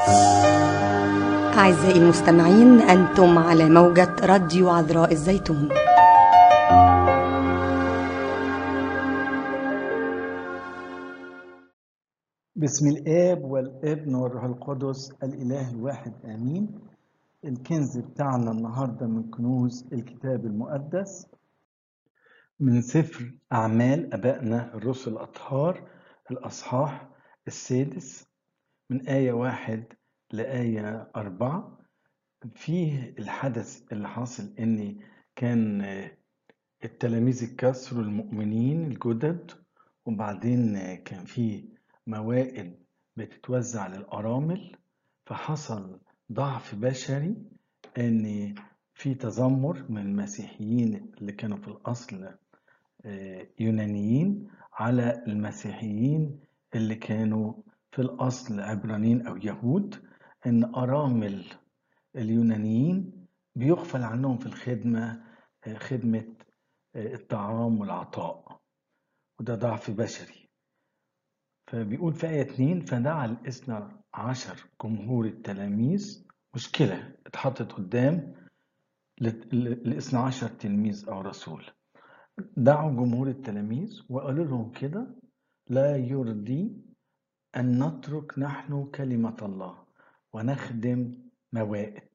أعزائي المستمعين أنتم على موجة راديو عذراء الزيتون بسم الآب والابن والروح القدس الإله الواحد آمين الكنز بتاعنا النهاردة من كنوز الكتاب المقدس من سفر أعمال أبائنا الرسل الأطهار الأصحاح السادس من آية واحد لآية أربعة فيه الحدث اللي حاصل إن كان التلاميذ الكسر المؤمنين الجدد وبعدين كان في موائد بتتوزع للأرامل فحصل ضعف بشري إن في تذمر من المسيحيين اللي كانوا في الأصل يونانيين على المسيحيين اللي كانوا في الأصل عبرانيين أو يهود إن أرامل اليونانيين بيغفل عنهم في الخدمة خدمة الطعام والعطاء وده ضعف بشري فبيقول في آية 2 فدعا الاثنى عشر جمهور التلاميذ مشكلة اتحطت قدام الاثنى عشر تلميذ أو رسول دعوا جمهور التلاميذ وقالوا لهم كده لا يرضي أن نترك نحن كلمة الله ونخدم موائد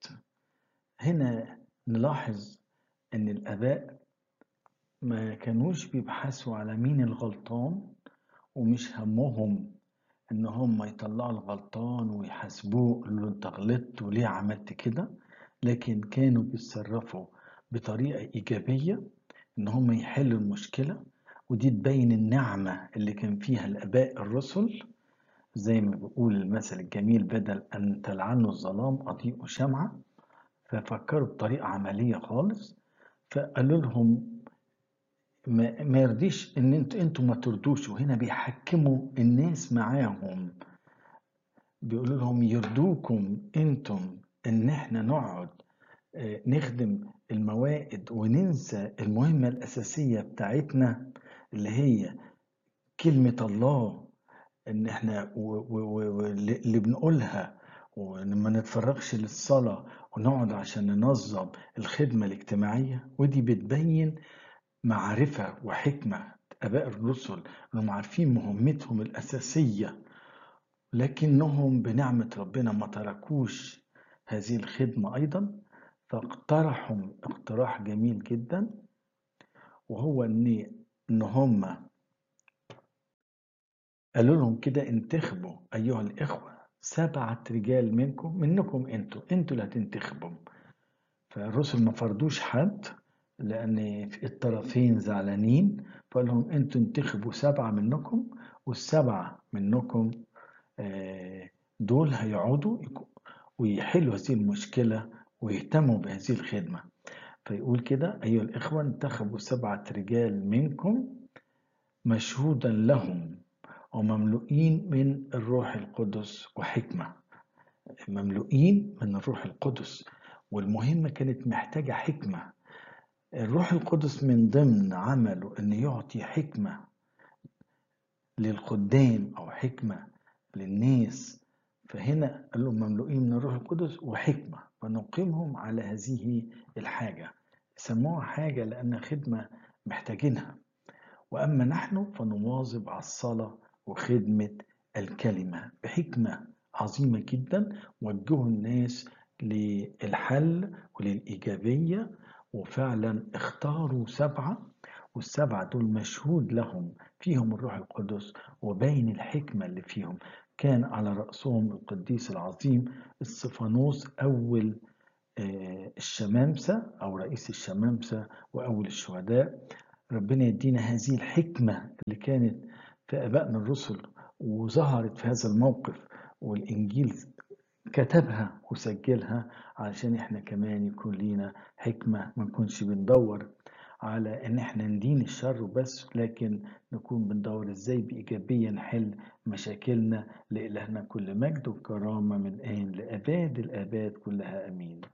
هنا نلاحظ أن الآباء ما كانوش بيبحثوا على مين الغلطان ومش همهم ان هم يطلعوا الغلطان ويحاسبوه يقولوا له انت غلطت وليه عملت كده لكن كانوا بيتصرفوا بطريقه ايجابيه ان هم يحلوا المشكله ودي تبين النعمه اللي كان فيها الاباء الرسل زي ما بيقول المثل الجميل بدل ان تلعنوا الظلام اضيئوا شمعه ففكروا بطريقه عمليه خالص فقالوا لهم ما, ما يرضيش ان انتوا انتوا ما ترضوش وهنا بيحكموا الناس معاهم بيقولوا لهم يرضوكم انتم ان احنا نقعد نخدم الموائد وننسى المهمة الأساسية بتاعتنا اللي هي كلمة الله ان احنا واللي بنقولها وما نتفرغش للصلاة ونقعد عشان ننظم الخدمة الاجتماعية ودي بتبين معرفة وحكمة آباء الرسل إنهم عارفين مهمتهم الأساسية لكنهم بنعمة ربنا ما تركوش هذه الخدمة أيضا فاقترحوا اقتراح جميل جدا وهو إن إن هم قالوا لهم كده انتخبوا أيها الإخوة سبعة رجال منكم منكم انتوا انتوا اللي هتنتخبوا فالرسل ما فرضوش حد لأن الطرفين زعلانين فقال لهم أنتوا انتخبوا سبعة منكم والسبعة منكم دول هيقعدوا ويحلوا هذه المشكلة ويهتموا بهذه الخدمة فيقول كده أيها الإخوة انتخبوا سبعة رجال منكم مشهودا لهم ومملوئين من الروح القدس وحكمة مملوئين من الروح القدس والمهمة كانت محتاجة حكمة الروح القدس من ضمن عمله أن يعطي حكمة للخدام أو حكمة للناس فهنا قال لهم مملوئين من الروح القدس وحكمة فنقيمهم على هذه الحاجة سموها حاجة لأن خدمة محتاجينها وأما نحن فنواظب على الصلاة وخدمة الكلمة بحكمة عظيمة جدا وجهوا الناس للحل وللإيجابية وفعلا اختاروا سبعة والسبعة دول مشهود لهم فيهم الروح القدس وبين الحكمة اللي فيهم كان على رأسهم القديس العظيم الصفانوس أول الشمامسة أو رئيس الشمامسة وأول الشهداء ربنا يدينا هذه الحكمة اللي كانت في آبائنا الرسل وظهرت في هذا الموقف والإنجيل كتبها وسجلها علشان احنا كمان يكون لينا حكمة ما نكونش بندور على ان احنا ندين الشر بس لكن نكون بندور ازاي بإيجابية نحل مشاكلنا لإلهنا كل مجد وكرامة من آن لأباد الآباد كلها أمين